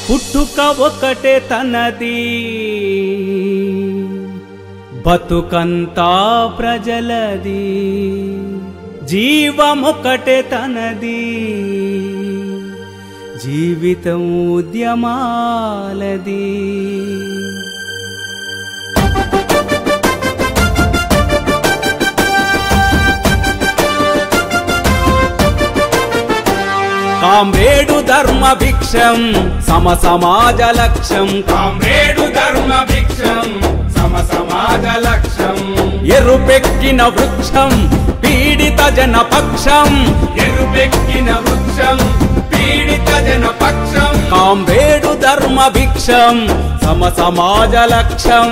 పుట్టుక ఒకటే తనది బతుకంతా ప్రజలది జీవమొకటే తనది జీవితం ఉద్యమాలది కామ్రేడు ధర్మ భిక్షం సమ సమాజ లక్ష్యం కామ్రేడు ధర్మ భిక్షం సమ సమాజ లక్ష్యం ఎరుపెక్కిన వృక్షం పీడిత జన పక్షం ఎరుపెక్కిన వృక్షం పీడిత జన పక్షం కామ్రేడు ధర్మ భిక్షం సమ సమాజ లక్ష్యం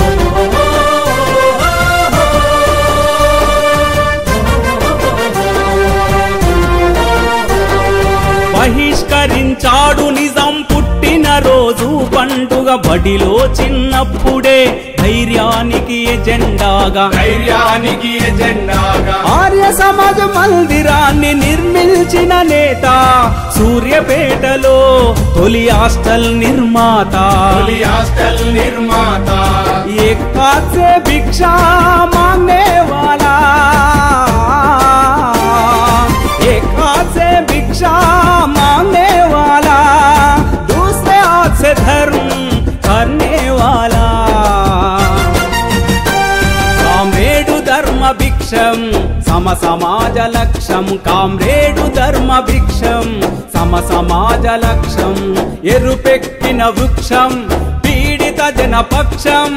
బహిష్కరించాడు నిజం పుట్టిన రోజు పండుగ బడిలో చిన్నప్పుడే ధైర్యానికి ఎజెండాగా ధైర్యానికి ఎజెండాగా ఆర్య సమాజ మందిరాన్ని నిర్మించిన నేత సూర్యపేటలో తొలి హాస్టల్ నిర్మాత తొలి హాస్టల్ నిర్మాత एक हाथ से भिक्षा मांगने वाला एक हाथ से भिक्षा मांगने वाला दूसरे हाथ से धर्म करने वाला కామ్రేడు ధర్మ భిక్షం సమ సమాజ లక్ష్యం కామ్రేడు ధర్మ భిక్షం సమ సమాజ లక్ష్యం ఎరుపెక్కిన వృక్షం పీడిత జన పక్షం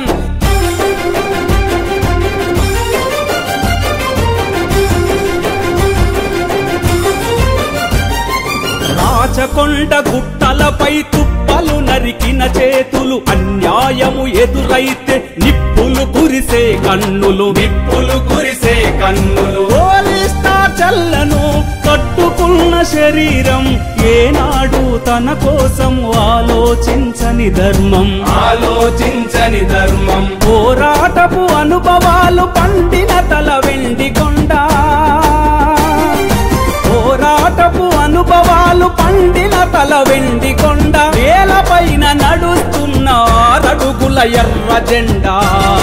రాచకొండ గుట్టలపై తుప్పలు నరికిన చేతులు అన్యాయము ఎదురైతే నిప్పులు కురిసే కన్నులు నిప్పులు కురిసే కన్నులు పోలీస్తా చల్లను కట్టుకున్న శరీరం ఏనాడు తన కోసం ఆలోచించని ధర్మం ఆలోచించని ధర్మం పోరాటపు అనుభవాలు పండిన తల వెండి కొండ పోరాటపు అనుభవాలు పండిన తల వెండి కొండ వేలపైన నడుస్తున్న ఆరడుగుల ఎర్ర జెండా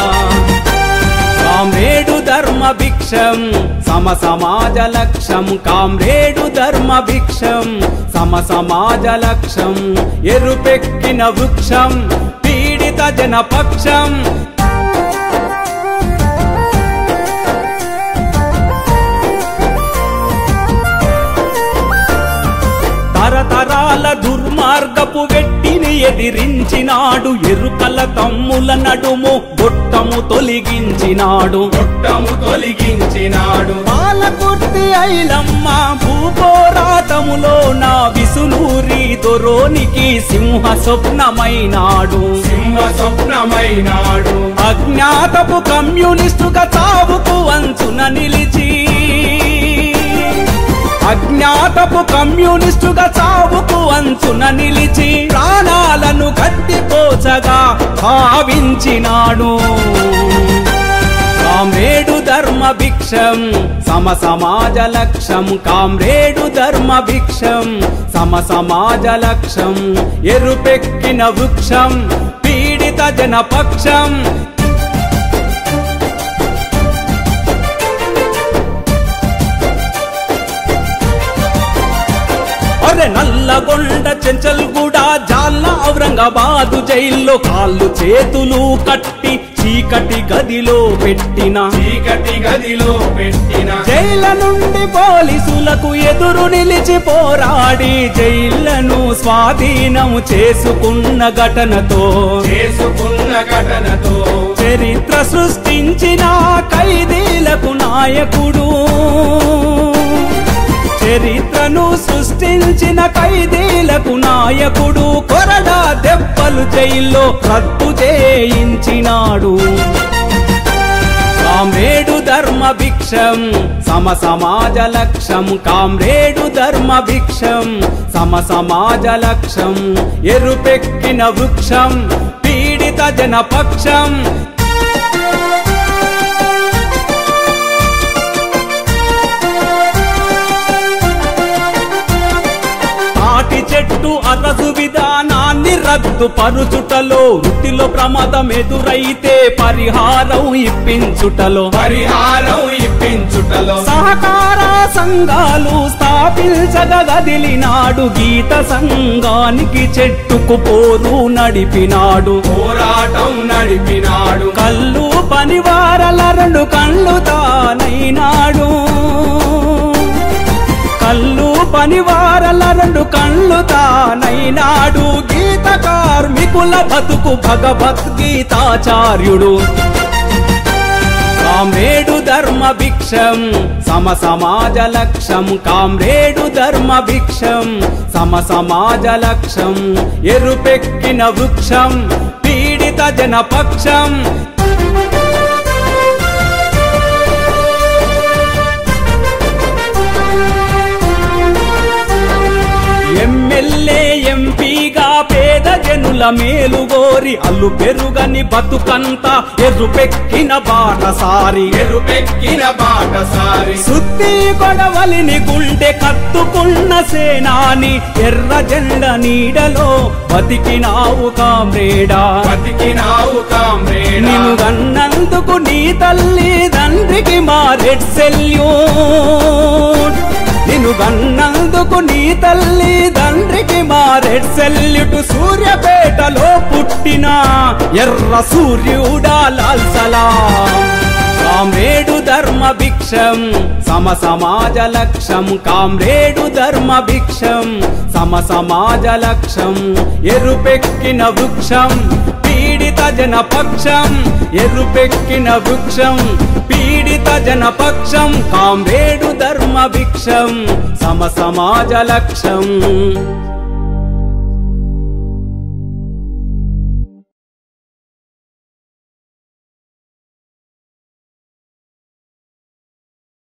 కామ్రేడు ధర్మ భిక్షం సమ సమాజ లక్ష్యం కామ్రేడు ధర్మ భిక్షం సమ సమాజ లక్ష్యం ఎరుపెక్కిన వృక్షం పీడిత జన పక్షం తరతరాల దుర్మార్గపు వెట్టిని ఎదిరించినాడు ఎరుకల తమ్ముల నడుము గొట్టము తొలగించినాడు గొట్టము తొలగించినాడు పాలకుర్తి ఐలమ్మ భూపోరాటములో నా విసునూరి దొరోనికి సింహ స్వప్నమైనాడు సింహ స్వప్నమైనాడు అజ్ఞాతపు కమ్యూనిస్టుగా చావుకు వంచున నిలిచి అజ్ఞాతపు కమ్యూనిస్టుగా చావుకు అంచున నిలిచి ప్రాణాలను కత్తిపోచగా భావించినాడు కామ్రేడు ధర్మ భిక్షం సమ సమాజ లక్ష్యం కామ్రేడు ధర్మ భిక్షం సమ సమాజ లక్ష్యం ఎరుపెక్కిన వృక్షం పీడిత జన పక్షం అరే నల్లగొండ చెంచల్గూడ జాల ఔరంగాబాదు జైల్లో కాళ్ళు చేతులు కట్టి చీకటి గదిలో పెట్టిన చీకటి గదిలో పెట్టిన జైల నుండి పోలీసులకు ఎదురు నిలిచి పోరాడి జైళ్లను స్వాధీనము చేసుకున్న ఘటనతో చేసుకున్న ఘటనతో చరిత్ర సృష్టించిన ఖైదీలకు నాయకుడు చరిత్రను సృష్టించిన ఖైదీలకు నాయకుడు కొరడా దెబ్బలు జైల్లో రద్దు చేయించినాడు కామ్రేడు ధర్మ భిక్షం సమ సమాజ లక్ష్యం కామ్రేడు ధర్మ భిక్షం సమ సమాజ లక్ష్యం ఎరుపెక్కిన వృక్షం పీడిత జన పక్షం తాటి చెట్టు అరసు విధానాన్ని రద్దు పరుచుటలో వృత్తిలో ప్రమాదం ఎదురైతే పరిహారం ఇప్పించుటలో పరిహారం ఇప్పించుటలో సహకార సంఘాలు స్థాపించగదిలినాడు గీత సంఘానికి చెట్టుకు పోరు నడిపినాడు పోరాటం నడిపినాడు కళ్ళు పనివారల రెండు కళ్ళు తానైనాడు కళ్ళు పనివారల రెండు కళ్ళు తానైనాడు గీత కార్మికుల బతుకు భగవద్గీతాచార్యుడు కామ్రేడు ధర్మ భిక్షం సమ సమాజ లక్ష్యం కామ్రేడు ధర్మ భిక్షం సమ సమాజ లక్ష్యం ఎరుపెక్కిన వృక్షం పీడిత జనపక్షం ఎమ్మెల్యే ఎంపీగా పేద జనుల మేలు గోరి అల్లు పెరుగని బతుకంతా ఎరుపెక్కిన బాటసారి ఎరుపెక్కిన బాటసారి సుత్తి గొడవలిని గుండె కత్తుకున్న సేనాని ఎర్ర జెండ నీడలో బతికినావు కామ్రేడా బతికినావు కామ్రేడా నిన్ను గన్నందుకు నీ తల్లి తండ్రికి మా రెడ్ సెల్యూట్ నిన్ను గన్నందుకు నీ తల్లి తండ్రికి మా రెడ్ సెల్యూట్ సూర్యపేటలో పుట్టిన ఎర్ర సూర్యుడా లాల్ సలాం కామ్రేడు ధర్మ భిక్షం సమ సమాజ లక్ష్యం కామ్రేడు ధర్మ భిక్షం సమ సమాజ లక్ష్యం ఎరుపెక్కిన వృక్షం పీడిత జనపక్షం ఎరుపెక్కిన వృక్షం పీడిత జనపక్షం కామ్రేడు ధర్మ భిక్షం సమ సమాజ లక్ష్యం